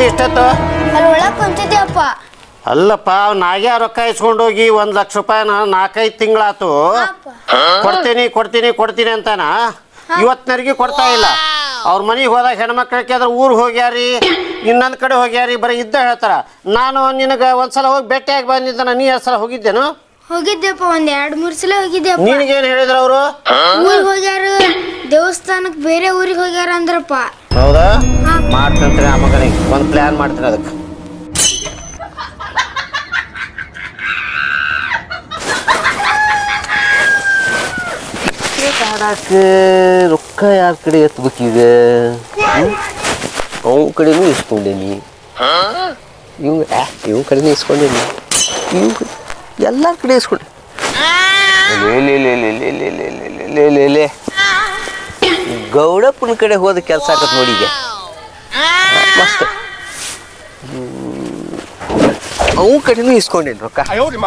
ಮಾಡ್ತಿದ್ದಿ ಇಷ್ಟತ್ತು ಅಲ್ಲಿ ಒಳಗ್ ಕುಂತಿದ್ಯಪ್ಪ ಅಲ್ಲಪ್ಪ ಅವ್ನು ನಾಗ್ಯ ರೊಕ್ಕ ಇಸ್ಕೊಂಡು ಹೋಗಿ ಒಂದು ಲಕ್ಷ ರೂಪಾಯಿನ ನಾಲ್ಕೈದು ತಿಂಗಳಾತು ಅಪ್ಪ ಕೊಡ್ತೀನಿ ಕೊಡ್ತೀನಿ ಕೊಡ್ತೀನಿ ಅಂತಾನ ಇವತ್ತಿನವರೆಗೆ ಕೊಡ್ತಾ ಇಲ್ಲ ಅವ್ರ ಮನೆಗೆ ಹೋದಾಗ ಹೆಣ್ಮಕ್ಳು ಕೇಳಿದ್ರೆ ಊರಿಗೆ ಹೋಗ್ಯಾರಿ ಇನ್ನೊಂದು ಕಡೆ ಹೋಗ್ಯಾರಿ ಬರೀ ಇದ್ದ ಹೇಳ್ತಾರ ನಾನು ನಿನಗೆ ಒಂದ್ಸಲ ಹೋಗಿ ಭೇಟಿಯಾಗಿ ಬಂದಿದ್ದಾನ ನೀ ಎರಡು ಸಲ ಹೋಗಿದ್ದೇನು ಹೋಗಿದ್ದೆಪ್ಪ ಒಂದ್ ಎರಡ್ ಮೂರ್ ಸಲ ಹೋಗಿದ್ದೆಪ್ಪ ನಿನಗೇನು ಹೇಳಿದ್ರು ಅವರು ಊರಿಗೆ ಹೋಗ್ಯಾರ ದೇವಸ್ಥಾನಕ್ ಬೇರೆ ಊರಿಗೆ ಹೋಗ್ಯಾರ ಅಂದ್ರಪ್ಪ ಹೌದಾ ಹಾ. ಮಾಡ್ತಂತೀನಿ ಆ ಮಗನಿಗೆ ಒಂದು ಪ್ಲ್ಯಾನ್ ಮಾಡ್ತೀನಿ ಅದಕ್ಕೆ ಆಡಕ್ಕೆ ರೊಕ್ಕ ಯಾರ ಕಡೆ ಎತ್ಬೇಕೀಗ ಅವನ ಕಡೆನೂ ಇಸ್ಕೊಂಡೇನಿ ಇವ್ ಇವ್ ಕಡೆನೂ ಇಸ್ಕೊಂಡೇನಿ ಇವ್ ಎಲ್ಲರ ಕಡೆ ಇಸ್ಕೊಂಡೆ ಲೇ ಲೇ ಲೇ ಲೇ ಲೇ ಲೇ ಲೇ ಲೇ ಲೇ ಲೇ ಲೇ ಲೇ ಗೌಡಪ್ಪನ ಕಡೆ ಹೋದ ಕೆಲಸ ಆಗತ್ ನೋಡಿ ಈಗ ಮಸ್ತ್ ಅವು ಕಡೆನೂ ಇಸ್ಕೊಂಡೇನಿ ರೊಕ್ಕ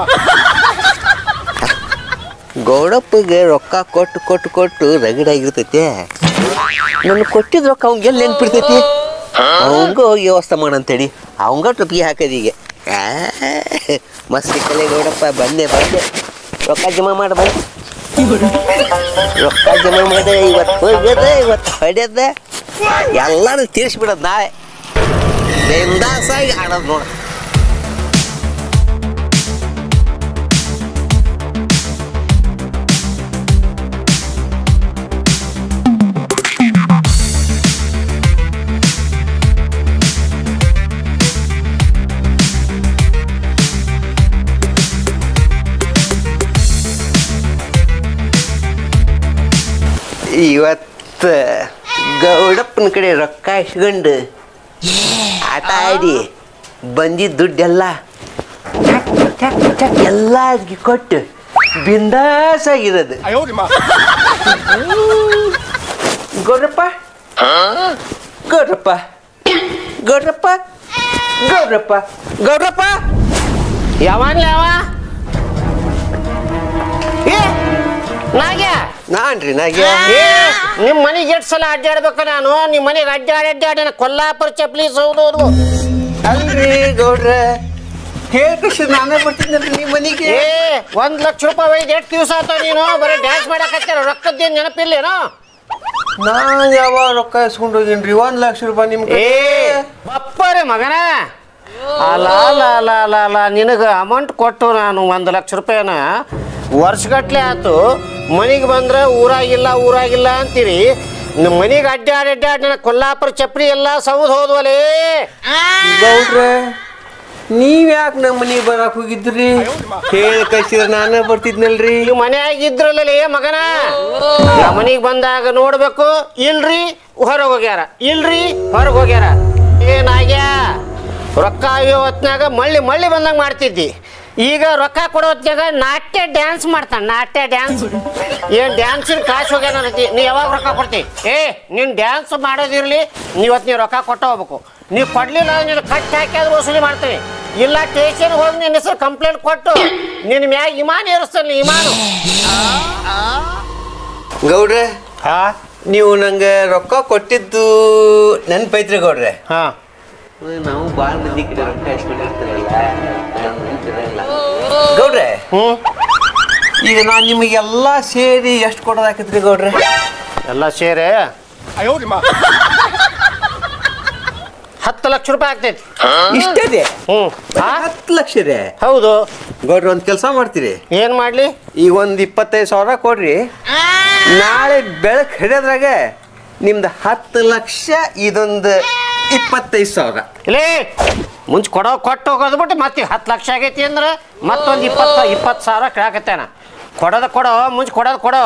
ಗೌಡಪ್ಪಗೆ ರೊಕ್ಕ ಕೊಟ್ಟು ಕೊಟ್ಟು ಕೊಟ್ಟು ರಗಡಾಗಿರ್ತೈತಿ ನನಗೆ ಕೊಟ್ಟಿದ್ ರೊಕ್ಕ ಅವ್ಗೆ ಎಲ್ಲಿ ನೆನ್ಪಿರ್ತೈತಿ ಅವಂಗ ಹೋಗಿ ವ್ಯವಸ್ಥೆ ಮಾಡಂತೇಳಿ ಅವಂಗ ಟೊಪ್ಪಿಗೆ ಹಾಕದ ಈಗ ಆ, ಮಸ್ತ್ ಸಿಕ್ಕಲೆ ಗೌಡಪ್ಪ ಬಂದೆ ಬಂದೆ ರೊಕ್ಕ ಜಮಾ ಮಾಡಿ ಬಂದೆ ರೊಕ್ಕ ಜಮಾ ಮಾಡಿದೆ ಇವತ್ತು ಹೋಗ್ಯದ ಇವತ್ತು ಹೊಡ್ಯದ ಎಲ್ಲರೂ ತೀರಿಸ್ಬಿಡೋದು ನಾಳೆ ಬೆಂದಾಸಾಗಿ ಆಡೋದು ನೋಡ ಇವತ್ತು ಗೌಡಪ್ಪನ ಕಡೆ ರೊಕ್ಕ ಇಸ್ಕೊಂಡು ಆಟ ಆಡಿ ಬಂದಿದ್ದ ದುಡ್ಡೆಲ್ಲ ಚಕ್ ಚಕ್ ಚಕ್ ಎಲ್ಲ ಅದ್ಕೆ ಕೊಟ್ಟು ಬಿಂದಾಸ್ ಆಗಿರೋದು ಗೌಡ್ರಪ್ಪ ಗೌಡ್ರಪ್ಪ ಗೌಡ್ರಪ್ಪ ಗೌಡ್ರಪ್ಪ ಗೌಡ್ರಪ್ಪ ಯಾವನ್ಲ ಯಾವ ಏ ನಾಗ್ಯ ನಾನ್ರಿ ನಾಗೆ ಏ ನಿಮ್ಮ ಮನೆಗೆ ಎಷ್ಟು ಸಲ ಅಡ್ಡಾಡ್ಬೇಕು ನಾನು ನಿಮ್ಮ ಮನೆಗೆ ಅಡ್ಡಾಡಿ ಅಡ್ಡಾಡಿ ನಾನು ಕೊಲ್ಲಾಪುರ ಚಪ್ಲಿ ಸೌದು ಹೋದ್ವು. ಅಲ್ರಿ ಗೌಡ್ರ ಹೇಳ್ಕೃಷ್ಣ ನಾನೇ ಬರ್ತಿದ್ನಲ್ರಿ ನಿಮ್ಮ ಮನೆಗೆ ಏ ಒಂದ್ ಲಕ್ಷ ರೂಪಾಯಿ ಒಯ್ದು ಎಷ್ಟು ದಿವಸ ಆತ ನೀನು ಬರೀ ಡ್ಯಾನ್ಸ್ ಮಾಡಕತ್ತಾರ ರೊಕ್ಕದ್ದೇನು ನೆನಪಿಲ್ಲೇನೋ ನಾನ್ ಯಾವಾಗ ರೊಕ್ಕ ಇಸ್ಕೊಂಡು ಹೋಗಿನ್ರಿ ಒಂದ್ ಲಕ್ಷ ರೂಪಾಯಿ ನಿಮ್ ಏ ಬಪ್ಪರೆ ಮಗನ ಅಲ್ಲ ಅಲ್ಲ ಅಲ್ಲ ಅಲ್ಲ ಅಲ್ಲ ನಿನಗೆ ಅಮೌಂಟ್ ಕೊಟ್ಟು ನಾನು ಒಂದು ಲಕ್ಷ ರೂಪಾಯಿನ ವರ್ಷಗಟ್ಲೆ ಆತು ಮನೆಗೆ ಬಂದ್ರೆ ಊರಾಗಿಲ್ಲ ಊರಾಗಿಲ್ಲ ಅಂತೀರಿ ನಿಮ್ಮ ಮನೆಗೆ ಅಡ್ಡಾಡಿ ಅಡ್ಡಾಡಿ ನನ್ನ ಕೊಲ್ಲಾಪುರ ಚಪ್ರಿ ಎಲ್ಲ ಸೌದ್ ಹೋದ್ವಲೇ ಗೌಡ್ರ ನೀವ್ ಯಾಕೆ ನಮ್ಮ ಮನೆಗೆ ಬರಾಕ್ ಹೋಗಿದ್ರಿ ಹೇಳಿ ಕಳ್ಸಿದ್ರ ನಾನೇ ಬರ್ತಿದ್ನಲ್ರಿ ನೀವು ಮನ್ಯಾಗ ಇದ್ರಲ್ಲೇ ಮಗನ ನಾ ಮನೆಗೆ ಬಂದಾಗ ನೋಡ್ಬೇಕು ಇಲ್ರಿ ಹೊರಗೆ ಹೋಗ್ಯಾರ ಇಲ್ರಿ ಹೊರಗೆ ಹೋಗ್ಯಾರ ಏನಾಗ್ಯ ರೊಕ್ಕ ಅಯ್ಯೋ ಹೊತ್ನ್ಯಾಗ ಮಳ್ಳಿ ಮಳ್ಳಿ ಬಂದಂಗೆ ಮಾಡ್ತಿದ್ದಿ ಈಗ ರೊಕ್ಕ ಕೊಡೋ ಹೊತ್ನ್ಯಾಗ ನಾಟ್ಯ ಡ್ಯಾನ್ಸ್ ಮಾಡ್ತಾನೆ ನಾಟ್ಯ ಡ್ಯಾನ್ಸ್ ಏನು ಡ್ಯಾನ್ಸಿನ ಕ್ಲಾಸ್ ಹೋಗ್ಯಾನ ಅನ್ನತಿ ನೀ ಯಾವಾಗ ರೊಕ್ಕ ಕೊಡ್ತಿ ಏ ನೀನು ಡ್ಯಾನ್ಸ್ ಮಾಡೋದಿರ್ಲಿ ನೀ ಇವತ್ತು ನೀವು ರೊಕ್ಕ ಕೊಟ್ಟ ಹೋಗ್ಬೇಕು ನೀವು ಕೊಡ್ಲಿಲ್ಲ ನೀನು ಕಟ್ ಹಾಕಿ ಆದ್ರೂ ವಸೂಲಿ ಮಾಡ್ತೀನಿ ಇಲ್ಲ ಸ್ಟೇಷನ್ ಹೋಗಿ ನಿನ್ನ ಹೆಸರು ಕಂಪ್ಲೇಂಟ್ ಕೊಟ್ಟು ನಿನ್ನ ಮ್ಯಾಗ ಇಮಾನ್ ಏರಿಸ್ತಾನೆ ಇಮಾನು ಗೌಡ್ರೆ ಹಾ ನೀವು ನಂಗೆ ರೊಕ್ಕ ಕೊಟ್ಟಿದ್ದು ನೆನ್ಪೈತ್ರಿ ಗೌಡ್ರೆ ಹಾ ನಾವು ಭಾಳ ಮಂದಿ ಕಡೆ ರೊಕ್ಕ ಇಸ್ಕೊಂಡಿರ್ತಾರಲ್ಲ ಗೌಡ್ರೆ ಹ್ಞೂ ಈಗ ನಾನು ನಿಮಗೆಲ್ಲ ಸೇರಿ ಎಷ್ಟು ಕೊಡೋದಾಕತ್ರಿ ಗೌಡ್ರೆ ಎಲ್ಲ ಸೇರಿ ಹತ್ತು ಲಕ್ಷ ರೂಪಾಯಿ ಆಗ್ತೈತಿ ಇಷ್ಟೇ ಹ್ಞೂ ಹಾ ಹತ್ತು ಲಕ್ಷ ರೀ ಹೌದು ಗೌಡ್ರೆ ಒಂದು ಕೆಲಸ ಮಾಡ್ತೀರಿ ಏನು ಮಾಡಲಿ ಈಗ ಒಂದು ಇಪ್ಪತ್ತೈದು ಸಾವಿರ ಕೊಡ್ರಿ ನಾಳೆ ಬೆಳಕು ಹಿಡಿಯೋದ್ರಾಗ ನಿಮ್ದು ಹತ್ತು ಲಕ್ಷ ಇದೊಂದು ಇಪ್ಪತ್ತೈದು ಸಾವಿರ ಇಲ್ಲೇ ಮುಂಚೆ ಕೊಡೋ ಕೊಟ್ಟು ಹೋಗೋದು ಬಿಟ್ಟು ಮತ್ತೆ ಹತ್ತು ಲಕ್ಷ ಆಗೈತಿ ಅಂದ್ರೆ ಮತ್ತೊಂದು ಇಪ್ಪತ್ತು ಇಪ್ಪತ್ತು ಸಾವಿರ ಕೇಳಕತ್ತೇನ ಕೊಡೋದು ಕೊಡೋ ಮುಂಚೆ ಕೊಡೋದು ಕೊಡೋ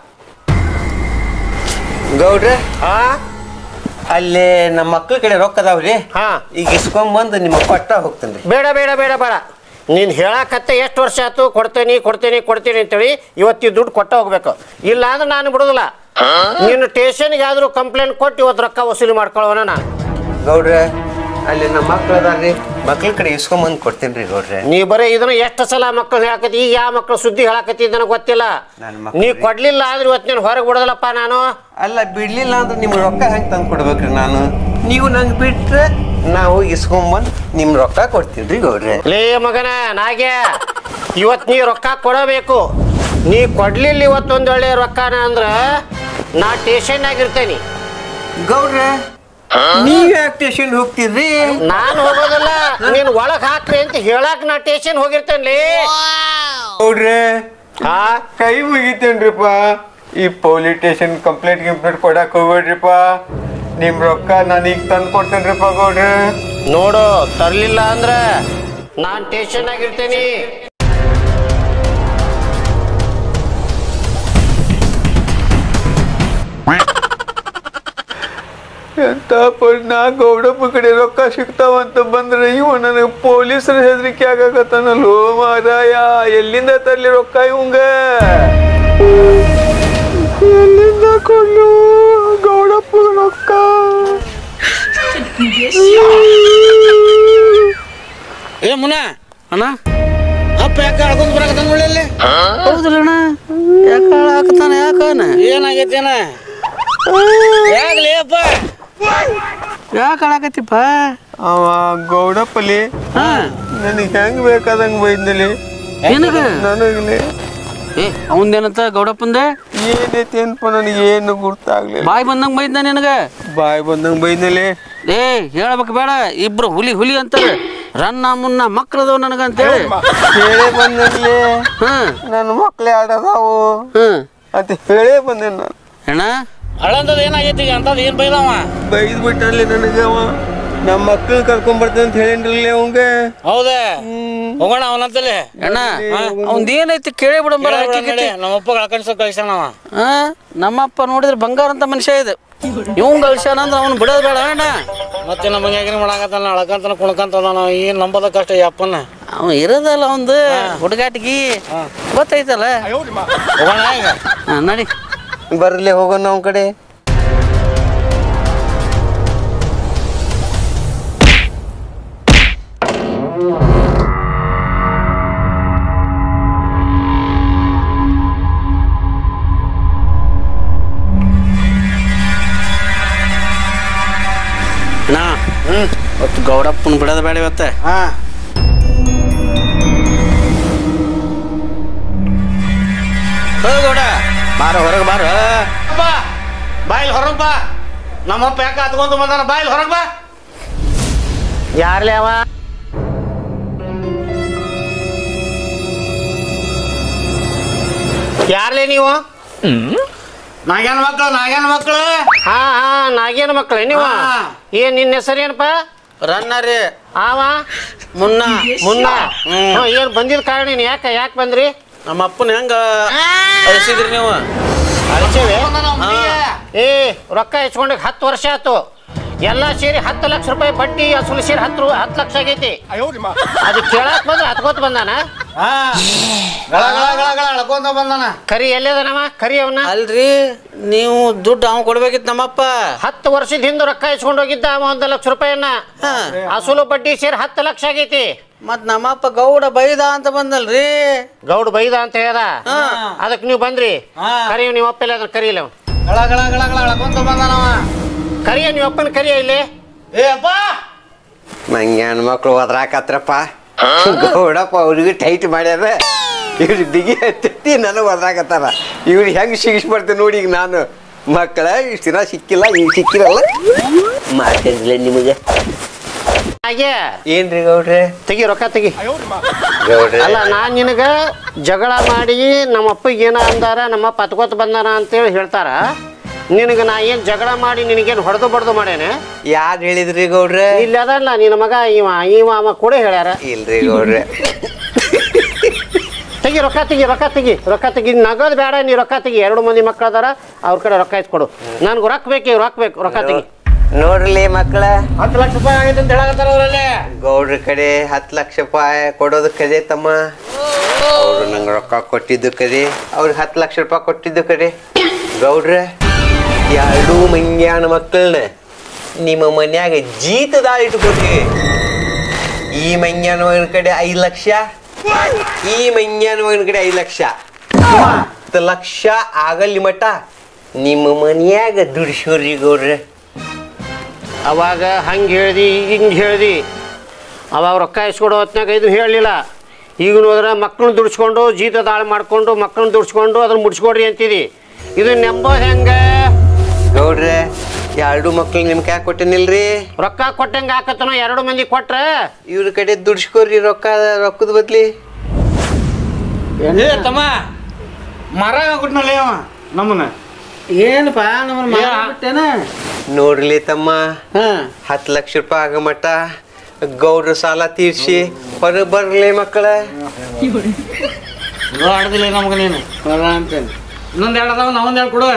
ಗೌಡ್ರೆ ಹಾ ಅಲ್ಲಿ ನಮ್ಮ ಮಕ್ಳ ಕಡೆ ರೊಕ್ಕ ಅದಾವ್ರಿ ಹಾ. ಈಗ ಇಸ್ಕೊಂಬಂದು ನಿಮ್ಮ ಕೊಟ್ಟ ಹೋಗ್ತೇನೆ ರೀ ಬೇಡ ಬೇಡ ಬೇಡ ಬೇಡ ನೀನು ಹೇಳಕತ್ತೆ ಎಷ್ಟು ವರ್ಷ ಆಯ್ತು ಕೊಡ್ತೇನೆ ಕೊಡ್ತೇನೆ ಕೊಡ್ತೀನಿ ಅಂತೇಳಿ ಇವತ್ತು ಈ ದುಡ್ಡು ಕೊಟ್ಟ ಹೋಗ್ಬೇಕು ಇಲ್ಲ ಅಂದ್ರೆ ನಾನು ಬಿಡೋದಿಲ್ಲ ನೀನು ಸ್ಟೇಷನ್ಗೆ ಆದರೂ ಕಂಪ್ಲೇಂಟ್ ಕೊಟ್ಟು ಇವತ್ತು ರೊಕ್ಕ ವಸೂಲಿ ಮಾಡ್ಕೊಳ್ಳೋಣ ನಾನು ಗೌಡ್ರೆ ಅಲ್ಲಿ ನಮ್ಮ ಮಕ್ಳು ಅದಾರ್ರಿ ಮಕ್ಳ ಕಡೆ ಇಸ್ಕೊಂಬಂದು ಕೊಡ್ತೀನಿ ರೀ ಗೌಡ್ರೆ ನೀ ಬರೀ ಇದನ್ನ ಎಷ್ಟು ಸಲ ಮಕ್ಕಳು ಹೇಳಕತ್ತಿ ಈಗ ಯಾವ ಮಕ್ಕಳು ಸುದ್ದಿ ಹೇಳಕತ್ತಿ ನನಗೆ ಗೊತ್ತಿಲ್ಲ ನನ್ ಮಕ್ಳು ನೀ ರೀ. ಕೊಡ್ಲಿಲ್ಲ ಆದ್ರೆ ಇವತ್ತು ನೀನು ಹೊರಗೆ ಬಿಡೋದಿಲ್ಲಪ್ಪ ನಾನು ಅಲ್ಲ ಬಿಡ್ಲಿಲ್ಲ ಅಂದ್ರೆ ನಿಮ್ಗೆ ರೊಕ್ಕ ಹೆಂಗೆ ತಂದು ಕೊಡ್ಬೇಕ್ರಿ ನಾನು ನೀವು ನಂಗೆ ಬಿಟ್ರೆ ನಾವು ಇಸ್ಕೊಂಬಂದು ನಿಮ್ಮ ರೊಕ್ಕ ಕೊಡ್ತೀನಿ ರೀ ಗೌಡ್ರೆ ಲೇ ಮಗನ ನಾಗ್ಯ ಇವತ್ತು ನೀ ರೊಕ್ಕ ಕೊಡಬೇಕು ನೀ ಕೊಡ್ಲಿಲ್ಲ ಇವತ್ತೊಂದು ಒಳ್ಳೆ ರೊಕ್ಕನ ಅಂದ್ರ ನಾ ಟೇಷನ್ ಆಗಿರ್ತೇನಿ ಗೌಡ್ರೆ ನೀವ್ ಯಾಕೆ ಸ್ಟೇಷನ್ ಹೋಗ್ತಿದ್ರಿ ನಾನು ಹೋಗೋದಿಲ್ಲ ನೀನ್ ಒಳಗ್ ಹಾಕ್ರಿ ಅಂತ ಹೇಳಕ್ ನಾ ಟೇಷನ್ ಹೋಗಿರ್ತೇನ್ಲಿ ಗೌಡ್ರೆ ಹಾ ಕೈ ಮುಗಿತೇನ್ರಿಪ್ಪ ಈ ಪೊಲೀಸ್ ಸ್ಟೇಷನ್ ಕಂಪ್ಲೇಂಟ್ ಗಿಂಪ್ಲೇಂಟ್ ಕೊಡಕ್ ಹೋಗ್ಬೇಡ್ರಿಪ್ಪ ನಿಮ್ ರೊಕ್ಕ ನಾನು ಈಗ ತಂದು ಕೊಡ್ತೇನ್ರಿಪ್ಪ ಗೌಡ್ರೆ ನೋಡು ತರ್ಲಿಲ್ಲ ಅಂದ್ರ ನಾನ್ ಟೇಷನ್ ಆಗಿರ್ತೇನಿ ಎಂತ ನಾ ಗೌಡಪ್ಪ ಕಡೆ ರೊಕ್ಕ ಸಿಗ್ತಾವಂತ ಬಂದ್ರೆ ಇವ ನನಗೆ ಪೊಲೀಸರ ಹೆದರಿಕೆ ಆಗಾಕತ್ತಾನಲ್ಲೋ ಮಾರಾಯ ಎಲ್ಲಿಂದ ತರ್ಲಿ ರೊಕ್ಕ ಇವಂಗ ಎಲ್ಲಿಂದ ಕೊಡ್ಲು ಗೌಡಪ್ಪ ರೊಕ್ಕ ಏ ಮುನ ಅಣ್ಣ ಅಪ್ಪ ಯಾಕೆ ಅಳ್ಕೊಂಡ್ ಬರಾಕತ್ತಾನ ನೋಡಲ್ಲಿ ಹೌದ್ರಿ ಅಣ್ಣ ಯಾಕೆ ಹಾಕ್ತಾನ ಯಾಕನ ಏನಾಗೈತಿ ಅಣ್ಣ ಯಾಕಲಿ ಅಪ್ಪ ಯಾಕೆ ಹಾಳಾಕತ್ತಿಪ್ಪ ಅವ ಗೌಡಪ್ಪಲಿ ಹಾ ನನಗೆ ಹೆಂಗ್ ಬೇಕಾದಂಗ ಬೈದ್ನಲ್ಲಿ ನಿನಗ ನನಗ್ಲಿ ಏ ಅವಂದೇನಂತ ಗೌಡಪ್ಪಂದೆ ಏನೈತಿ ಅನ್ಪ ನನಗೆ ಏನು ಗುರ್ತಾಗ್ಲಿಲ್ಲ ಬಾಯ್ ಬಂದಂಗ ಬೈದ್ನ ನಿನಗ ಬಾಯ್ ಬಂದಂಗ ಬೈದ್ನಲ್ಲಿ ಏ ಹೇಳ್ಬೇಕು ಬೇಡ ಇಬ್ರು ಹುಲಿ ಹುಲಿ ಅಂತಾರೆ ರನ್ನ ಮುನ್ನ ಮಕ್ಳದವ್ ನನಗ ಅಂತೇಳಿ ಹೇಳೇ ಬಂದಲ್ಲಿ ಹ್ಮ್ ನನ್ನ ಮಕ್ಳೇ ಆಡೋದಾವು ಹ್ಮ್ ಅಂತ ಹೇಳೇ ಬಂದೆ ನಾನು ಅಣ್ಣ ಅಳಂದದ ಏನಾಗೈತಿ ಈಗ ಅಂತದ್ ಏನ್ ಬೈದವ ಬೈದ್ ಬಿಟ್ಟಲ್ಲಿ ನನಗೆ ಅವ ನಮ್ಮ ಮಕ್ಕಳು ಕರ್ಕೊಂಡ್ ಬರ್ತೇನೆ ಅಂತ ಹೇಳಿನ್ರಲ್ಲ ಅವಂಗ ಹೌದಾ ಹೋಗೋಣ ಅವನಂತಲ್ಲಿ ಅಣ್ಣ ಅವಂದ್ ಏನೈತಿ ಕೇಳಿ ಬಿಡಂಬರ ನಮ್ಮಪ್ಪ ಕಳ್ಕೊಂಡ್ಸ ಕಳ್ಸಣವ ಹಾ ನಮ್ಮಪ್ಪ ನೋಡಿದ್ರೆ ಬಂಗಾರ ಅಂತ ಮನುಷ್ಯ ಇದೆ ಇವಂಗ್ ಗಳಿಸ್ಯಾನ ಅಂದ್ರೆ ಅವ್ನು ಬಿಡೋದು ಬೇಡ ಅಣ್ಣ ಮತ್ತೆ ನಮಗೆ ಹೆಂಗ್ರಿ ಮಾಡಾಕತ್ತಾನ ಅಳಕಂತನ ಕುಣ್ಕಂತದ ಏನ್ ನಂಬದ ಕಷ್ಟ ಈ ಅಪ್ಪನ ಅವ ಇರೋದಲ್ಲ ಒಂದು ಹುಡುಗಾಟಿಗಿ ಗೊತ್ತೈತಲ್ಲ ಹೋಗೋಣ ಈಗ ಹಾ, ನಡಿ ಬರ್ಲಿ ಹೋಗೋಣ ಅವ್ನ ಕಡೆ ಅಣ್ಣ ಇವತ್ತು ಗೌಡಪ್ಪನ ಬಿಡೋದು ಬೇಡ ಇವತ್ತ ಹಾ ಹೋ ಗೌಡ ಬಾರ ಹೊರಗೆ ಬಾರ ಅಪ್ಪ ಬಾಯಿಲ್ ಹೊರಗ್ ಬಾ ನಮ್ಮಪ್ಪ ಯಾಕೆ ಹತ್ಕೊಂತ ಬಂದಾನ ಬಾಯಿಲ್ ಹೊರಗ್ ಬಾ ಯಾರ್ಲೇ ಅವ ಯಾರ್ಲೇ ನೀವು ನಾಗ್ಯಾನ ಮಕ್ಳು ನಾಗ್ಯಾನ ಮಕ್ಳು ಹಾ ಹಾ ನಾಗೇನ ಮಕ್ಕಳೇ ನೀವು ಹಾ. ಏನ್ ನಿನ್ನ ಹೆಸರೇನಪ್ಪ ರನ್ನ ರೀ ಆವ ಮುನ್ನ ಮುನ್ನ ಹ್ಮ್, ಏನ್ ಬಂದಿದ್ ಕಾರಣ ನೀನ್ ಯಾಕ ಯಾಕೆ ಬಂದ್ರಿ ನಮ್ಮ ಅಪ್ಪನ ಹೆಂಗ ಅಳಿಸಿದ್ರಿ ನೀವು ಅಳ್ಸೇವೆ ಬಂದಾನ ಅವ್ನ್ ಮನೆಗೆ. ಏ ರೊಕ್ಕ ಇಸ್ಕೊಂಡ ಹತ್ತು ವರ್ಷ ಆಯ್ತು ಎಲ್ಲ ಸೇರಿ ಹತ್ತು ಲಕ್ಷ ರೂಪಾಯಿ ಬಡ್ಡಿ ಅಸಲು ಸೇರಿ ಹತ್ತು ರೂ- ಹತ್ತು ಲಕ್ಷ ಆಗೈತಿ ಅದು ಕೇಳಕ್ ಬಂದ್ರೆ ಹತ್ಕೋತ ಬಂದಾನ ಹಾ ಗಳ ಗಳ ಗಳ ಗಳ ಅಳ್ಕೊಂತ ಬಂದಾನ ಕರಿ ಎಲ್ಲದನವ ಕರಿ ಅವನ ಅಲ್ರಿ ನೀವು ದುಡ್ಡು ಅವ ಕೊಡ್ಬೇಕಿತ್ತು ನಮ್ಮಪ್ಪ ಹತ್ತು ವರ್ಷದ ಹಿಂದೆ ರೊಕ್ಕ ಇಸ್ಕೊಂಡು ಹೋಗಿದ್ದ ಅವ ಒಂದು ಲಕ್ಷ ರೂಪಾಯಿಯನ್ನ ಹಾ. ಅಸಲು ಬಡ್ಡಿ ಸೇರಿ ಹತ್ತು ಲಕ್ಷ ಆಗೈತಿ ಮತ್ ನಮ್ಮಪ್ಪ ಗೌಡ ಬೈದ ಅಂತ ಬಂದಲ್ರಿ ಗೌಡ ಬೈದ ಅಂತ ಹೇಳ್ದ ಹಾ. ಅದಕ್ಕೆ ನೀವು ಬಂದ್ರಿ ಹಾ. ಕರಿಯ ನೀವು ಅಪ್ಪಿಲ್ಲ ಅದನ್ನ ಕರೀಲ ಅವ್ನು ಗಳ ಗಳ ಗಳ ಗಳ ಅಳ್ಕೊಂತ ಬಂದಾನವ ಕರಿಯ ನೀವು ಅಪ್ಪನ ಕರಿಯ ಇಲ್ಲಿ ಏ ಅಪ್ಪ ನಂಗೆ ಹೆಣ್ಮಕ್ಳು ಒದ್ರಾಕತ್ರಪ್ಪ ಗೌಡಪ್ಪ ಅವ್ರಿಗೆ ಟೈಟ್ ಮಾಡ್ಯಾರ ಇವ್ರು ಬಿಗಿ ಹತ್ತಿ ನನಗೆ ಒದ್ರಾಕತ್ತಾರ ಇವ್ರು ಹೆಂಗೆ ಸಿಗಿಸ್ಬಡ್ತೀನಿ ನೋಡಿ ಈಗ ನಾನು ಮಕ್ಕಳ ಇಷ್ಟು ದಿನ ಸಿಕ್ಕಿಲ್ಲ ಈಗ ಸಿಕ್ಕಿರಲ್ಲ ಮಾಡ್ತೇನಿಲ್ಲ ನಿಮಗೆ ಹಾಗೆ ಏನ್ರಿ ಗೌಡ್ರೆ ತೆಗಿ ರೊಕ್ಕ ತೆಗಿ ಗೌಡ್ರೆ ಅಲ್ಲ ನಾನ್ ನಿನಗ ಜಗಳ ಮಾಡಿ ನಮ್ಮ ಅಪ್ಪಗೆ ಏನ ಅಂದಾರ ನಮ್ಮಪ್ಪ ಹತ್ಕೋತ ಬಂದಾನ ಅಂತೇಳಿ ಹೇಳ್ತಾರ ನಿನಗೆ ನಾ ಏನ್ ಜಗಳ ಮಾಡಿ ನಿನಗೇನು ಹೊಡೆದು ಬಡ್ದು ಮಾಡೇನೆ ಯಾರು ಹೇಳಿದ್ರಿ ಗೌಡ್ರೆ ಇಲ್ಲಿ ಅದಲ್ಲ ನಿನ್ನ ಮಗ ಇವ ಇವ ಅವ ಕೂಡ ಹೇಳ್ಯಾರ ಇಲ್ರಿ ಗೌಡ್ರೆ ತೆಗಿ ರೊಕ್ಕ ತೆಗಿ ರೊಕ್ಕ ತೆಗಿ ರೊಕ್ಕ ತೆಗಿ ನಗದ್ ಬೇಡ ನೀ ರೊಕ್ಕ ತೆಗಿ ಎರಡು ಮಂದಿ ಮಕ್ಳು ಅದಾರ ಅವ್ರ ಕಡೆ ರೊಕ್ಕ ಇಸ್ಕೊಡು ನನ್ಗೆ ರೊಕ್ಕ ಬೇಕು ರೊಕ್ಕ ಬೇಕು ರೊಕ್ಕ ತೆಗಿ ನೋಡ್ರಲಿ ಮಕ್ಕಳ ಹತ್ತು ಲಕ್ಷ ರೂಪಾಯಿ ಆಗೈತೆ ಅಂತ ಹೇಳಕತ್ತಾರ ಅವರಲ್ಲಿ ಗೌಡ್ರ ಕಡೆ ಹತ್ತು ಲಕ್ಷ ರೂಪಾಯಿ ಕೊಡೋದು ಕದೆ ತಮ್ಮ ಅವರು ನಂಗೆ ರೊಕ್ಕ ಕೊಟ್ಟಿದ್ದು ಕದೆ ಅವ್ರಿಗೆ ಹತ್ತು ಲಕ್ಷ ರೂಪಾಯಿ ಕೊಟ್ಟಿದ್ದು ಕಡೆ ಗೌಡ್ರ ಎರಡೂ ಮಂಗ್ಯಾನ ಮಕ್ಕಳನ್ನ ನಿಮ್ಮ ಮನ್ಯಾಗ ಜೀತದಾಳ ಇಟ್ಕೊತೀವಿ ಈ ಮಂಗ್ಯಾನ ಮಗನ ಕಡೆ ಐದು ಲಕ್ಷ ಈ ಮಂಗ್ಯಾನ ಮಗನ ಕಡೆ ಐದು ಲಕ್ಷ ಹತ್ತು ಲಕ್ಷ ಆಗಲ್ಲಿ ಮಟ ನಿಮ್ಮ ಮನ್ಯಾಗ ದುಡಿಸೋರಿ ಗೌಡ್ರೆ ಅವಾಗ ಹಂಗೆ ಹೇಳ್ದಿ ಹಿಂಗೆ ಹೇಳ್ದಿ ಅವಾಗ ರೊಕ್ಕ ಇಸ್ಕೊಡೋ ಹೊತ್ನಾಗ ಇದು ಹೇಳಲಿಲ್ಲ ಈಗ ನೋದ್ರೆ ಮಕ್ಕಳನ್ನ ದುಡ್ಸ್ಕೊಂಡು ಜೀತ ದಾಳ ಮಾಡ್ಕೊಂಡು ಮಕ್ಕಳನ್ನ ದುಡ್ಸ್ಕೊಂಡು ಅದನ್ನ ಮುಡ್ಸ್ಕೊಡ್ರಿ ಅಂತಿದಿ ಇದು ನೆಂಬೋದು ಹೆಂಗೆ ಗೌಡ್ರೆ ಎರಡು ಮಕ್ಳು ನಿಮ್ಗೆ ಯಾಕೆ ಕೊಟ್ಟಿನಿಲ್ರಿ ರೊಕ್ಕ ಕೊಟ್ಟಂಗೆ ಹಾಕತ್ತನೋ ಎರಡು ಮಂದಿ ಕೊಟ್ರೆ ಇವ್ರ ಕಡೆ ದುಡ್ಸ್ಕೊರಿ ರೊಕ್ಕ ರೊಕ್ಕದ ಬದ್ಲಿ ಏ ತಮ್ಮ ಮರ ಕೊಟ್ನಲ್ಲ ಅವ ನಮ್ಮನ್ನ ಏನಪ್ಪ ನಮ್ಮನ್ನ ಮಾಡ್ಬಿಟ್ಟೇನ ನೋಡ್ಲಿ ತಮ್ಮ ಹಾ ಹತ್ತು ಲಕ್ಷ ರೂಪಾಯಿ ಆಗ ಮಟ್ಟ ಗೌಡ್ರ ಸಾಲ ತೀರ್ಸಿ ಹೊರಗೆ ಬರ್ಲಿ ಮಕ್ಕಳ ಇದು ಆಡ್ದಿಲ್ಲ ನಮ್ಗೆ ನೀನು ಹೊರ ಅಂತೇನೆ ಇನ್ನೊಂದು ಎರಡು ಅದಾವ ನಾ ಒಂದು ಎರಡು ಕೊಡು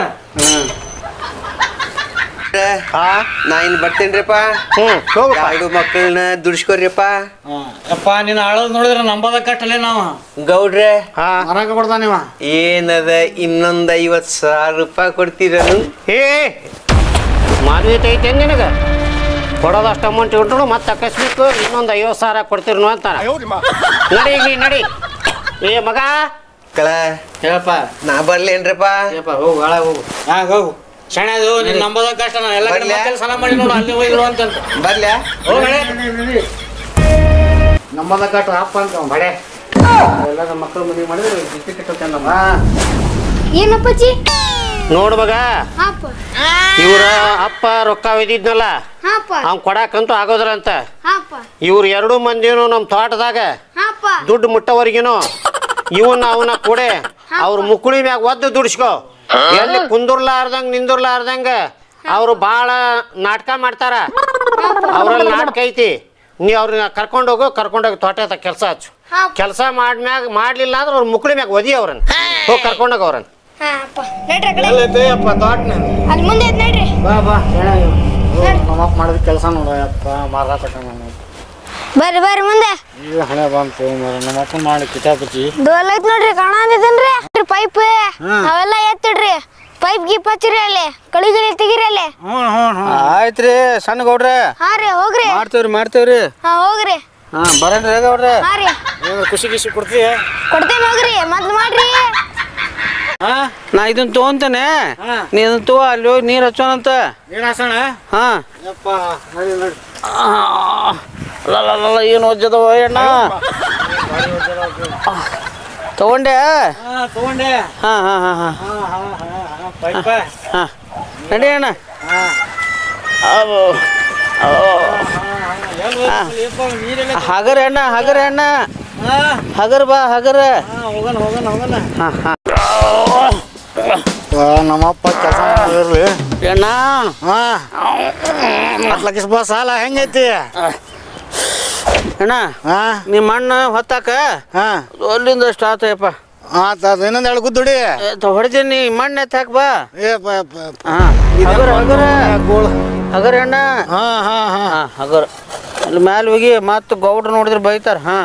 ಹಾ ನಾ ಇನ್ ಬರ್ತೇನ್ರಿಪ್ಪ ಹ್ಞೂ ಹೋಗಪ್ಪ ಎರಡು ಮಕ್ಕಳನ್ನ ದುಡ್ಸ್ಕೊರಿಯಪ್ಪ ಯಪ್ಪ ನೀನು ಆಳೋದು ನೋಡಿದ್ರೆ ನಂಬೋದ ಕಟ್ಟಲೆ ನಾವು ಗೌಡ್ರೆ ಹಾಂ ಮರಾಕ ಕೊಡ್ತಾನಿವ ಏನದ ಇನ್ನೊಂದ್ ಐವತ್ ಸಾವಿರ ರೂಪಾಯಿ ಕೊಡ್ತೀರನು ಏ ಮಾನ್ವೀಯತೆ ಐತೆ ನಿನಗೆ ಕೊಡೋದು ಅಷ್ಟು ಅಮೌಂಟ್ ಇಟ್ರು ಮತ್ತೆ ಅಕಸ್ಮಿಕ್ ಇನ್ನೊಂದು ಐವತ್ತು ಸಾವಿರ ಕೊಡ್ತಿರ್ನು ಅಂತಾರ ನಡಿ ಈಗ ನೀ ನಡಿ ಏ ಮಗ ಕಳ ಹೇಳಪ್ಪ ನಾ ಬರ್ಲೇನ್ರಪ್ಪ ಹೇಳಪ್ಪ ಹೋಗು ಹಾಳಾಗ ಹೋಗು ಹಾ ಹೋಗು ಶಣ ಅದು ನೀನು ನಂಬೋದ ಕಷ್ಟ ನಾನು ಎಲ್ಲ ಕಡೆ ಬರ್ಲ್ಯಾ? ಮಕ್ಕಳು ಸಾಲ ಮಾಡಿ ನೋಡು ಅಲ್ಲಿ ಹೋಗಿರು ಅಂತ ಬರ್ಲ್ಯಾ ಹೋಗ್ ನಡೆ. ನಂಬೋದ ಕಷ್ಟ ಅಪ್ಪ ಅಂತ ಅವ್ನ್ ಬಡೆ ಎಲ್ಲ ನಮ್ಮ ಮಕ್ಕಳು ಮದುವೆ ಮಾಡಿದ್ರೆ ಜಿಟ್ಟಿ ಕಟ್ಟೋಕೆ ನಮ್ಮ ಏನಪ್ಪಚ್ಚಿ ನೋಡು ಮಗ ಹಾಪ ಇವ್ರ ಅಪ್ಪ ರೊಕ್ಕ ಒಯ್ದಿದ್ನಲ್ಲ ಹಾಪ ಅವ್ನು ಕೊಡಾಕಂತೂ ಆಗೋದ್ರಂತ ಹಾಪ ಇವ್ರು ಎರಡು ಮಂದಿನು ನಮ್ಮ ತೋಟದಾಗ ಹಾಪ ದುಡ್ಡು ಮುಟ್ಟವರೆಗಿನು ಇವನ್ನ ಅವನ ಕೊಡೆ ಅವ್ರ ಮುಕುಳಿ ಮ್ಯಾಗ ಒದ್ದು ದುಡಿಸ್ಕೋ ಎಲ್ಲಿ ಕುಂದುರ್ಲಾರ್ದಂಗ ನಿಂದುರ್ಲಾರ್ದಂಗ ಅವ್ರು ಭಾಳ ನಾಟಕ ಮಾಡ್ತಾರ ಅವ್ರಲ್ಲಿ ನಾಟಕ ಐತಿ ನೀ ಅವ್ರನ್ನ ಕರ್ಕೊಂಡೋಗು ಕರ್ಕೊಂಡೋಗಿ ತೋಟ ಕೆಲಸ ಹಚ್ಚು ಹಾಪ ಕೆಲಸ ಮಾಡ್ಮ್ಯಾಗ ಮಾಡ್ಲಿಲ್ಲ ಅಂದ್ರೆ ಅವ್ರ ಮುಕುಳಿ ಮ್ಯಾಗ ಒದಿ ಅವ್ರನ್ನ ಹೋಗಿ ಕರ್ಕೊಂಡೋಗ ಅವ್ರನ್ನ ಹಾಪ ನಡ್ರಿ ಆ ಕಡೆ ಎಲ್ಲೈತೆ ಅಪ್ಪ ತೋಟ ನೀನು ಅಲ್ಲಿ ಮುಂದೆ ಐತ್ ನಡ್ರಿ ಬಾ ಬಾ ಶಣ ನಮ್ಮಪ್ಪ ಮಾಡಿದ ಕೆಲಸ ನೋಡು ಅಪ್ಪ ಮಾರ ಕಟ್ಟ ನಾನು ಬರ್ರಿ ಬರ್ರಿ ಮುಂದೆ ಈಗ ಹಣೆ ಬಂತು ಮರ ನಮ್ಮಪ್ಪ ಮಾಡಿ ಕಿತಾಪತಿ ಡೋಲ್ ಐತ್ ನೋಡ್ರಿ ಕಾಣದಿದ್ದೇನ್ರಿ ಪೈಪ್ ಅವೆಲ್ಲ ಎತ್ತಿಡ್ರಿ ಪೈಪ್ ಗೀಪ್ ಹಚ್ಚಿರಿ ಅಲ್ಲಿ ಕಳಿ ಗಿಳಿ ತೆಗಿರಿ ಅಲ್ಲಿ ಹ್ಞೂ ಹ್ಞೂ ಹ್ಞೂ ಆಯ್ತ್ರಿ ಸಣ್ಣ ಗೌಡ್ರೆ ಹಾ ರೀ ಹೋಗ್ರಿ ಮಾಡ್ತೇವ್ರಿ ಮಾಡ್ತೇವ್ರಿ ಹಾ ಹೋಗ್ರಿ ಹಾ ಬರೇನ್ರಿ ಗೌಡ್ರೆ ಹಾ ರೀ ಏನು ಖುಷಿ ಖುಷಿ ಕೊಡ್ತೀಯ ಕೊಡ್ತೇನೆ ಹೋಗ್ರಿ ಮೊದ್ಲು ಮಾಡ್ರಿ ಹಾ ನಾ ಇದನ್ನ ತಗೊಂತೇನೆ ಹಾ. ನೀ ಇದನ್ನ ತಗೋ ಅಲ್ಲಿ ಹೋಗಿ ನೀರು ಹಚ್ಚೋಣಂತ ಏನು ಹಾಸಣ ಹಾ ಯಪ್ಪ ನಡಿ ನಡಿ ಅಲ್ಲ ಏನು ಓದ್ಯದವ ಅಣ್ಣ ತಗೊಂಡೆ ಹಾ ತಗೊಂಡೆ ಹಾ ಹಾ ಹಾ ಹಾ ಹಾ ಹಾ ಹಾ ಹಾ ಪೈಪ ಹಾ ನಡಿ ಅಣ್ಣ ಹಾ ಅವು ನೀರೆಲ್ಲ ಹಗರ ಅಣ್ಣ ಹಗರ ಅಣ್ಣ ಹಾ ಹಗರ್ ಬಾ ಹಗರ ಹಾ ಹೋಗೋಣ ಹೋಗೋಣ ಹೋಗೋಣ ಹಾ ಹಾ ನಮ್ಮಪ್ಪ ಕೆಲಸ ಮಾಡಿರ್ಲಿ ಅಣ್ಣ ಹಾ ಹತ್ತು ಲಕ್ಷ ರೂಪಾಯಿ ಸಾಲ ಹೆಂಗೈತಿ ಅಣ್ಣ ಹಾ ನಿಮ್ಮ ಅಣ್ಣ ಹೊತ್ತಾಕ ಹಾ ಅಲ್ಲಿಂದ ಅಷ್ಟು ಆತಯ್ಯಪ್ಪ ಆತ ಅದು ಇನ್ನೊಂದು ಎರಡು ಗುದ್ದುಡಿ ಹೊಡೆದೀನಿ ಮಣ್ಣು ಎತ್ತಾಕ ಬಾ ಏ ಪ ಪ ಪ. ಹಾ ಹಗರ ಹಗರ ಗೋಳು ಹಗರ ಅಣ್ಣ ಹಾ ಹಾ ಹಾ ಹಾ ಹಗರ ಅಲ್ಲಿ ಮ್ಯಾಲೆ ಹೋಗಿ ಮತ್ತೆ ಗೌಡ್ರು ನೋಡಿದ್ರೆ ಬೈತಾರ ಹಾ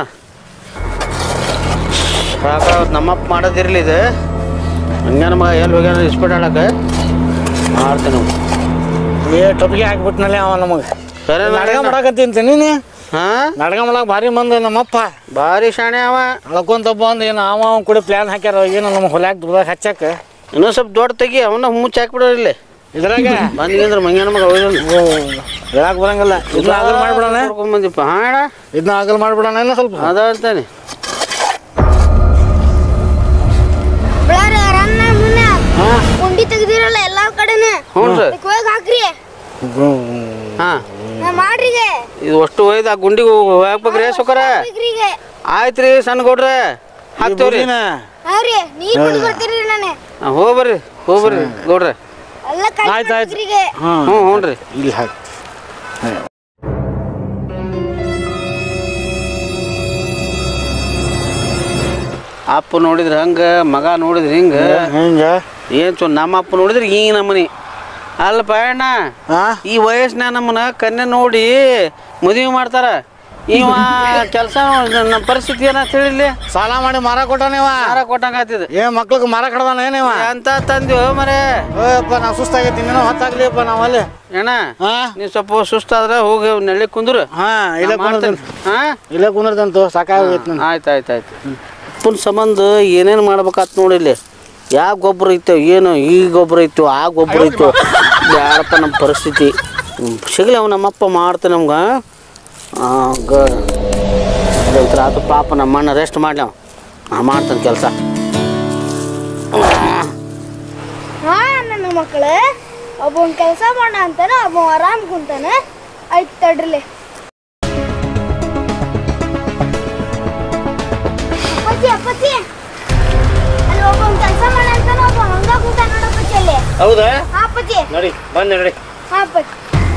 ಸಾಕ ನಮ್ಮಪ್ಪ ಮಾಡೋದಿರ್ಲಿ ಇದು ಹಂಗೇನ ಮಗ ಎಲ್ಲಿ ಹೋಗ್ಯಾನ ಇಸ್ಪೀಟ್ ಆಡಕ್ಕೆ ಮಾಡ್ತೀನಿ ಏ ಟೊಪ್ಪಿಗೆ ಹಾಕ್ಬಿಟ್ನಲ್ಲ ಅವ ನಮಗೆ ಸರಿ ನಾಟಕ ಮಾಡಕತ್ತೀನಿ ನೀನು ಹಾ ನಾಟಕ ಮಾಡಕ್ ಭಾರಿ ಮಂದ ನಮ್ಮಪ್ಪ ಭಾರಿ ಶಾಣೆ ಅವ ಅಳ್ಕೊಂತ ಬಂದು ಏನು ಅವ ಅವ್ನ ಕೂಡ ಪ್ಲ್ಯಾನ್ ಹಾಕ್ಯಾರ ಏನು ನಮ್ಮ ಹೊಲ್ಯಾಕ ದುಡ್ದಾಗ ಹಚ್ಚಕ್ಕ ಇನ್ನೂ ಸ್ವಲ್ಪ ದೊಡ್ಡ ತೆಗಿ ಅವನ್ನ ಮುಚ್ಚಿ ಹಾಕ್ಬಿಡೋರು ಇಲ್ಲಿ ಇದ್ರಾಗ ಬಂದ್ಗಿಂದ್ರೆ ಮಂಗ್ಯಾನ ಮಗ ಹೋಯ್ದು ಹೇಳಕ್ ಬರಂಗಿಲ್ಲ ಇದನ್ನ ಆಗಲ್ ಮಾಡ್ಬಿಡೋಣ ಬಂದಿಪ್ಪ ಹಾ ಅಣ್ಣ ಇದನ್ನ ಆಗಲ್ ಮಾಡ್ಬಿಡೋಣ ಏನೋ ಸ್ವಲ್ಪ ಅದ ಅಂತಾನೆ ಬೆಳಾರ ರನ್ನ ಮುನ್ನ ಉಂಡಿ ತೆಗ್ದಿರಲ್ಲ ಎಲ್ಲಾ ಕಡೆನ ಹ್ಞೂ ರೀ ಇದಕ್ ಹೋಗಿ ಹಾಕ್ರಿ ಹಾ ಹಾ, ಮಾಡ್ರಿಗೆ ಇದು ಅಷ್ಟು ಒಯ್ದು ಆ ಗುಂಡಿಗೆ ಹಾಕ್ಬೇಕ್ರಿ ಸುಕರ ತೆಗ್ರಿಗೆ ಆಯ್ತು ರೀ ಸಣ್ಣ ಗೌಡ್ರೆ ಹಾಕ್ತೇವ್ರಿ ಹಾ ರೀ ನೀರ್ ಕುಡಿ ಬರ್ತೀರಿ ನಾನು ಹೋಗಿ ಬರ್ರಿ ಹೋಗಿ ಬರ್ರಿ ಗೌಡ್ರೆ ಎಲ್ಲ ಕೈ ಆಯ್ತ್ ಆಯ್ತ್. ತೆಗ್ರಿಗೆ ಹ್ಞೂ ಹ್ಞೂ ಹ್ಞೂ ರೀ ಇಲ್ಲಿ ಹಾಕಿ ಅಪ್ಪ ನೋಡಿದ್ರೆ ಹಂಗೆ ಮಗ ನೋಡಿದ್ರೆ ಹಿಂಗೆ ಹಿಂಗ ಏನು ಚೊ ನಮ್ಮ ಅಪ್ಪ ನೋಡಿದ್ರೆ ಈ ನಮ್ಮನಿ ಅಲ್ಲಪ್ಪ ಅಣ್ಣ ಹಾ ಈ ವಯಸ್ಸಿನ ನಮ್ಮನ್ನ ಕನ್ಯೆ ನೋಡಿ ಮದುವೆ ಮಾಡ್ತಾರ ಇವ ಕೆಲಸ ನಮ್ಮ ಪರಿಸ್ಥಿತಿ ಏನಂತ ಹೇಳಿಲ್ಲ ಸಾಲ ಮಾಡಿ ಮಾರ ಕೊಟ್ಟಾನೇವ ಮಾರ ಕೊಟ್ಟಂಗ ಆತಿದ ಏ ಮಕ್ಳಿಗೆ ಮಾರ ಕಡ್ದಾನ ಏನೇವ ಅಂತ ತಂದ್ಯೋ ಮರೆ ಓಯಪ್ಪ ನಾವು ಸುಸ್ತಾಗೈತಿ ಇನ್ನೂ ಹೊತ್ತಾಗ್ಲಿಪ್ಪ ನಾವು ಅಲ್ಲಿ ಅಣ್ಣ ಹಾ ನೀವು ಸ್ವಲ್ಪ ಸುಸ್ತಾದ್ರೆ ಹೋಗಿ ನೆಳ್ಳಿ ಕುಂದ್ರು ಹಾ ಇಲ್ಲೇ ಕುಂದ್ರದಂತ ಹಾ ಇಲ್ಲೇ ಕುಂದ್ರದಂತು ಸಾಕಾಗೈತಿ ನನ್ಗೆ ಆಯ್ತು ಆಯ್ತು ಆಯ್ತು ಅಪ್ಪನ ಸಂಬಂಧ ಏನೇನು ಮಾಡ್ಬೇಕಾತ್ ನೋಡಿ ಇಲ್ಲಿ ಯಾವ ಗೊಬ್ಬರ ಇತ್ತು ಏನು ಈ ಗೊಬ್ಬರ ಇತ್ತು ಆ ಗೊಬ್ಬರ ಇತ್ತು ಯಾರಪ್ಪ ನಮ್ಮ ಪರಿಸ್ಥಿತಿ ಸಿಗಲಿ ಅವ ನಮ್ಮಪ್ಪ ಮಾಡ್ತಾನೆ ನಮ್ಗೆ ಗ ಆತು ಪಾಪ ನಮ್ಮ ಅಣ್ಣ ರೆಸ್ಟ್ ಮಾಡ್ಲಿ ಅವ ನಾ ಮಾಡ್ತಾನೆ ಕೆಲಸ ಹಾ ನನ್ನ ಮಕ್ಕಳು ಒಬ್ಬನ್ ಕೆಲಸ ಮಾಡ ಅಂತಾನೆ ಒಬ್ಬ ಆರಾಮ್ ಕುಂತಾನೆ ಆಯ್ತು ತಡ್ರಲಿ ಅಪ್ಪಾಜಿ ಅಪ್ಪಾಜಿ ಅಲ್ಲಿ ಒಬ್ಬನ್ ಕೆಲಸ ಮಾಡ ಅಂತಾನೆ ಒಬ್ಬ ಹಂಗ ಕುಂತಾನ ನೋಡಪ್ಪಾಜಿ ಅಲ್ಲಿ ಹೌದಾ ಹಾ ಅಪ್ಪಾಜಿ ನಡಿ ಬಂದೆ ನಡಿ ಹಾ ಅಪ್ಪಾಜಿ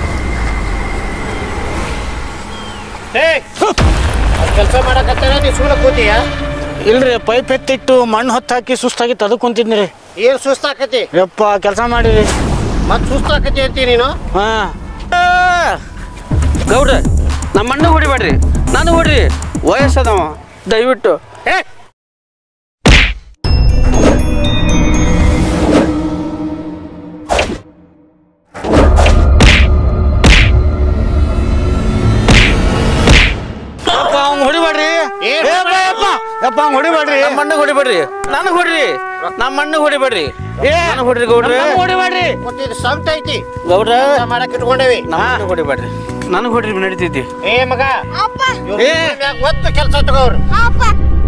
ಏ ಕೆಲಸ ಮಾಡಕತ್ತಾರ ನೀ ಸುಮ್ಮನೆ ಕೂತೀಯ ಇಲ್ರಿ ಪೈಪ್ ಎತ್ತಿಟ್ಟು ಮಣ್ಣು ಹೊತ್ತು ಹಾಕಿ ಸುಸ್ತಾಗಿತ್ತು ಅದಕ್ಕೆ ಕುಂತಿದ್ನಿ ರೀ ಏನ್ ಸುಸ್ತಾಕತಿ ಯಪ್ಪ ಕೆಲಸ ಮಾಡಿರಿ ಮತ್ ಸುಸ್ತಾಕತಿ ಅಂತೀ ನೀನು ಹಾಂ ಗೌಡ್ರ ನಮ್ಮ ಅಣ್ಣ ಹೊಡಿಬೇಡ್ರಿ ನಾನು ಹೊಡ್ರಿ ವಯಸ್ಸದವ ದಯವಿಟ್ಟು ಏ ಯಪ್ಪ ಅವ್ನು ಹೊಡಿಬೇಡ್ರಿ ಏ, ಯಪ್ಪ ಯಪ್ಪ ಯಪ್ಪ ಅವ್ನು ಹೊಡಿಬೇಡ್ರಿ ನಮ್ಮ ಅಣ್ಣ ಹೊಡಿಬೇಡ್ರಿ ನನಗೆ ಹೊಡ್ರಿ ನಮ್ಮ ಅಣ್ಣ ಹೊಡಿಬೇಡ್ರಿ ಏ ನನಗೆ ಹೊಡ್ರಿ ಗೌಡ್ರ ನಮ್ಮನ್ನ ಹೊಡಿಬೇಡ್ರಿ ಮತ್ತೆ ಇದು ಸಂತ ಐತಿ ಗೌಡ್ರ ಕೆಲಸ ಮಾಡಕ್ ಇಟ್ಕೊಂಡೇವಿ ನಮ್ಮ ಅಣ್ಣ ಹೊಡಿಬೇಡ್ರಿ ನನಗೆ ಹೊಡ್ರಿ ನಡೀತೈತಿ ಏ ಮಗ ಅಪ್ಪ ಇವ್ರ್ ಏ. ಮ್ಯಾಗ್ ಒತ್ತು ಕೆಲಸ ತಗೋರು ಹಾ ಅಪ್ಪ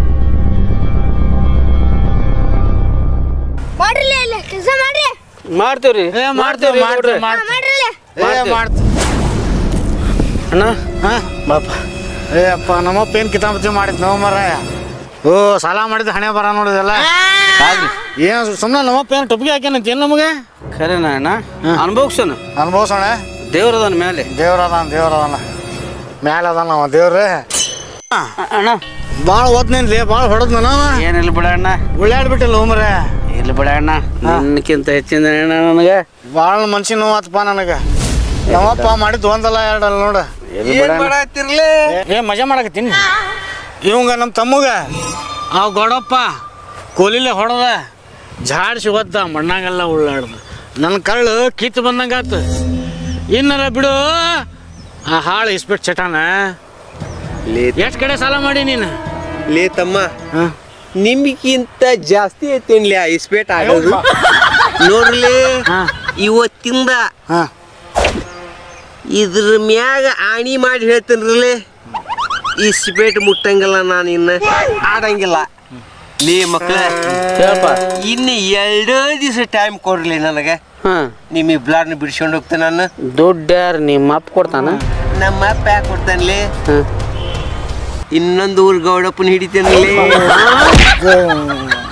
ಮಾಡ್ರಿ ಇಲ್ಲಿ ಕೆಲಸ ಮಾಡ್ರಿ ಮಾಡ್ತೇವ್ರಿ ಏ ಮಾಡ್ತೇವೆ ಮಾಡ್ತೇವೆ ಹಾ, ಮಾಡ್ತೇವೆ ಮಾಡ್ರಿ ಇಲ್ಲಿ. ಏ ಮಾಡ್ತೇವೆ ಅಣ್ಣ ಹಾಂ ಬಾಪ ಏ ಅಪ್ಪ ನಮ್ಮಪ್ಪ ಏನು ಕಿತಾಪತಿ ಮಾಡಿದ್ ನಾವು ಮರ ಓ ಸಾಲ ಮಾಡಿದ ಹಣೆ ಬರ ನೋಡಿದಲ್ಲ ಆಗ್ಲಿ ಏನು ಸುಮ್ಮನೆ ನಮ್ಮಪ್ಪ ಏನು ಟೊಪ್ಪಿಗೆ ಹಾಕ್ಯಾನಂತ ಏನು ನಮಗೆ ಖರೇನ ಅಣ್ಣ ಅನ್ಭೋಗ್ಸನ ಅನುಭವಿಸೋಣ ದೇವ್ರದವನ ಮೇಲೆ ದೇವ್ರ ಅದಾನ ದೇವ್ರ ಅದಾನ ಮ್ಯಾಲ ಅದಾನ ಅವ ದೇವ್ರೆ ಅಣ್ಣ ಭಾಳ ಓದ್ನೇನ್ಲಿ ಭಾಳ ಹೊಡೆದ್ ನಾನು ಏನಿಲ್ಲ ಬಿಡ ಅಣ್ಣ ಉಳ್ಳಾಡ್ಬಿಟ್ಟಿಲ್ಲ ಹೋಮ್ರೆ ಇಲ್ಲ ಬಿಡ ಅಣ್ಣ ನಿನ್ನಕ್ಕಿಂತ ಹೆಚ್ಚಿನ ಅಣ್ಣ ನನಗೆ ಭಾಳ ಮನ್ಸಿನ ನೋವಾತಪ್ಪ ನನಗೆ ನಮ್ಮಪ್ಪ ಮಾಡಿದ್ದು ಒಂದಲ್ಲ ಎರಡಲ್ಲ ನೋಡ ಇಲ್ಲ ಬಿಡ ಅಣ್ಣ. ಏ ಮಜಾ ಮಾಡಕತ್ತೀನಿ ಇವಂಗ ನಮ್ಮ ತಮ್ಮಗ ಅವ ಗೊಡಪ್ಪ ಕೋಲಿಲೆ ಹೊಡೆದ ಜಾಡ್ಸಿ ಒದ್ದ ಮಣ್ಣಾಗೆಲ್ಲ ಉಳ್ಳಾಡ್ದ ನನ್ನ ಕಳ್ಳು ಕಿತ್ತು ಬಂದಂಗಾತು ಇನ್ನರ ಬಿಡು ಆ ಹಾಳು ಇಸ್ಬಿಟ್ ಚಟಾನ ಲೇ ಎಷ್ಟು ಕಡೆ ಸಾಲ ಮಾಡಿ ನೀನು ಲೇ ತಮ್ಮ ಹಾಂ ನಿಮಗಿಂತ ಜಾಸ್ತಿ ಐತೇನ್ಲಿ ಆ ಇಸ್ಪೇಟ್ ಆಡೋದು ನೋಡ್ಲಿ ಹಾಂ ಇವತ್ತಿಂದ ಹಾಂ ಇದ್ರ ಮ್ಯಾಗ ಆಣಿ ಮಾಡಿ ಹೇಳ್ತೇನ್ರಲ್ಲೇ ಇಸ್ಪೇಟ್ ಮುಟ್ಟಂಗಿಲ್ಲ ನಾನು ಇನ್ನ ಆಡಂಗಿಲ್ಲ ಲೇ ಮಕ್ಕಳ ಹೇಳಪ್ಪ ಇನ್ನು ಎರಡೇ ದಿವಸ ಟೈಮ್ ಕೊಡ್ಲಿ ನನಗೆ ಹಾ ನಿಮ್ಮ ಇಬ್ಲಾರ್ನ ಬಿಡ್ಸ್ಕೊಂಡು ಹೋಗ್ತೇನೆ ನಾನು ದುಡ್ಡು ಯಾರು ನಿಮ್ಮ ಅಪ್ಪ ಕೊಡ್ತಾನ ನಮ್ಮ ಅಪ್ಪ ಯಾಕೆ ಕೊಡ್ತಾನಲ್ಲಿ ಹಾ ಇನ್ನೊಂದು ಊರ್ ಗೌಡಪ್ಪನ ಹಿಡಿತೇನಲ್ಲಿ